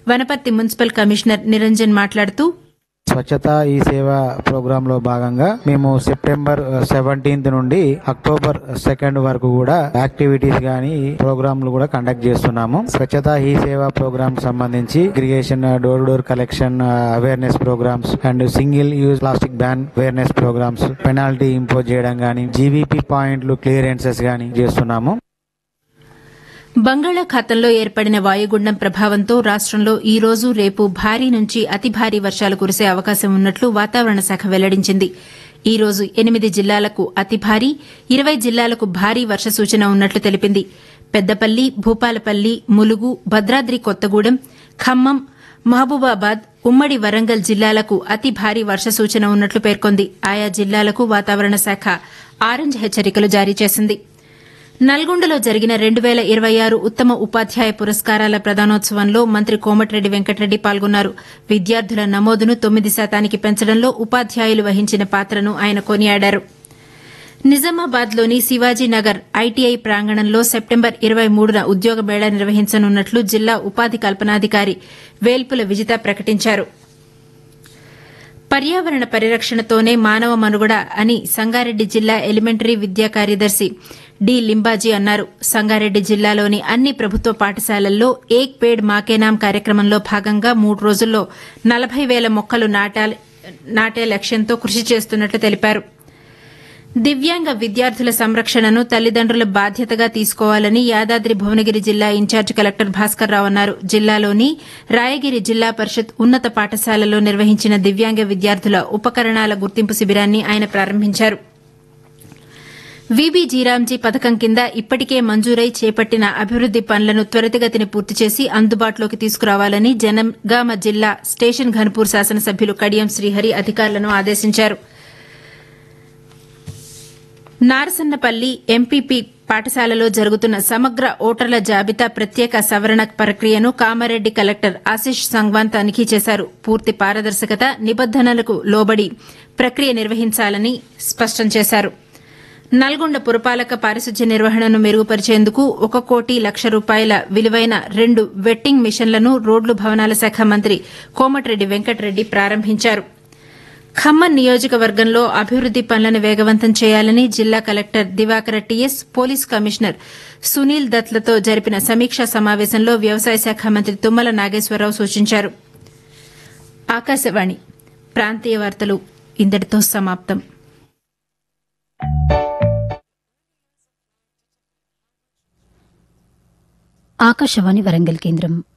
Wanaparthy municipal commissioner Niranjan మాట్లాడుతూ స్వచ్ఛత ఈ సేవ ప్రోగ్రామ్ లో భాగంగా మేము సెప్టెంబర్ సెవెంటీన్త్ నుండి అక్టోబర్ సెకండ్ వరకు కూడా యాక్టివిటీస్ గానీ ప్రోగ్రాంలు కూడా కండక్ట్ చేస్తున్నాము స్వచ్ఛత ఈ సేవ ప్రోగ్రామ్ సంబంధించి irrigation door door collection awareness programs and single use plastic ban awareness programs penalty impose చేయడం గానీ జీవీపీ పాయింట్లు క్లియరెన్సెస్ గానీ చేస్తున్నాము బంగాళాఖాతంలో ఏర్పడిన వాయుగుండం ప్రభావంతో రాష్టంలో ఈ రోజు రేపు భారీ నుంచి అతి భారీ వర్షాలు కురిసే అవకాశం ఉన్నట్లు వాతావరణ శాఖ వెల్లడించింది ఈ రోజు ఎనిమిది జిల్లాలకు అతి భారీ ఇరవై జిల్లాలకు భారీ వర్ష సూచన ఉన్నట్లు తెలిపింది పెద్దపల్లి భూపాలపల్లి ములుగు భద్రాద్రి కొత్తగూడెం ఖమ్మం మహబూబాబాద్ ఉమ్మడి వరంగల్ జిల్లాలకు అతి భారీ వర్ష సూచన ఉన్నట్లు పేర్కొంది ఆయా జిల్లాలకు వాతావరణ శాఖ ఆరెంజ్ హెచ్చరికలు జారీ చేసింది నల్గొండలో జరిగిన రెండు వేల ఇరవై ఆరు ఉత్తమ ఉపాధ్యాయ పురస్కారాల ప్రదానోత్సవంలో మంత్రి కోమటిరెడ్డి వెంకటరెడ్డి పాల్గొన్నారు విద్యార్థుల నమోదును తొమ్మిది శాతానికి పెంచడంలో ఉపాధ్యాయులు వహించిన పాత్రను ఆయన కొనియాడారు నిజామాబాద్లోని శివాజీనగర్ ఐటీఐ ప్రాంగణంలో సెప్టెంబర్ ఇరవై మూడున ఉద్యోగ మేళా నిర్వహించనున్నట్లు జిల్లా ఉపాధి కల్పనాధికారి వేల్పుల విజిత ప్రకటించారు పర్యావరణ పరిరక్షణతోనే మానవ మనుగడ అని సంగారెడ్డి జిల్లా ఎలిమెంటరీ విద్యా కార్యదర్శి డి లింబాజీ అన్నారు సంగారెడ్డి జిల్లాలోని అన్ని ప్రభుత్వ పాఠశాలల్లో ఏక్ పేడ్ మాకేనాం కార్యక్రమంలో భాగంగా మూడు రోజుల్లో నలభై వేల మొక్కలు నాటాలి- నాటే లక్ష్యంతో కృషి చేస్తున్నట్లు తెలిపారు దివ్యాంగ విద్యార్థుల సంరక్షణను తల్లిదండ్రుల బాధ్యతగా తీసుకోవాలని యాదాద్రి భువనగిరి జిల్లా ఇన్ఛార్జ్ కలెక్టర్ భాస్కర్ రావు అన్నారు జిల్లాలోని రాయగిరి జిల్లా పరిషత్ ఉన్నత పాఠశాలలో నిర్వహించిన దివ్యాంగ విద్యార్థుల ఉపకరణాల గుర్తింపు శిబిరాన్ని ఆయన ప్రారంభించారు వీబీ జీరాంజీ పథకం కింద ఇప్పటికే మంజూరై చేపట్టిన అభివృద్ది పనులను త్వరితగతిని పూర్తి చేసి అందుబాటులోకి తీసుకురావాలని జనగామ జిల్లా స్టేషన్ ఘన్పూర్ శాసనసభ్యులు కడియం శ్రీహరి అధికారులను ఆదేశించారు నారసన్నపల్లి ఎంపీపీ పాఠశాలలో జరుగుతున్న సమగ్ర ఓటర్ల జాబితా ప్రత్యేక సవరణ ప్రక్రియను కామారెడ్డి కలెక్టర్ ఆశిష్ సంగ్వాన్ తనిఖీ చేశారు పూర్తి పారదర్శకత నిబంధనలకు లోబడి ప్రక్రియ నిర్వహించాలని స్పష్టం చేశారు నల్గొండ పురపాలక పారిశుధ్య నిర్వహణను మెరుగుపరిచేందుకు ఒక కోటి లక్ష రూపాయల విలువైన రెండు వెట్టింగ్ మిషన్లను రోడ్లు భవనాల శాఖ మంత్రి కోమటిరెడ్డి వెంకటరెడ్డి ప్రారంభించారు ఖమ్మం నియోజకవర్గంలో అభివృద్ది పనులను వేగవంతం చేయాలని జిల్లా collector Divakara TS police commissioner Sunil దత్లతో జరిపిన సమీక్షా సమావేశంలో వ్యవసాయ శాఖ మంత్రి తుమ్మల నాగేశ్వరరావు సూచించారు ఆకాశవాణి ప్రాంతీయ వార్తలు ఇంతటితో సమాప్తం ఆకాశవాణి వరంగల్ కేంద్రం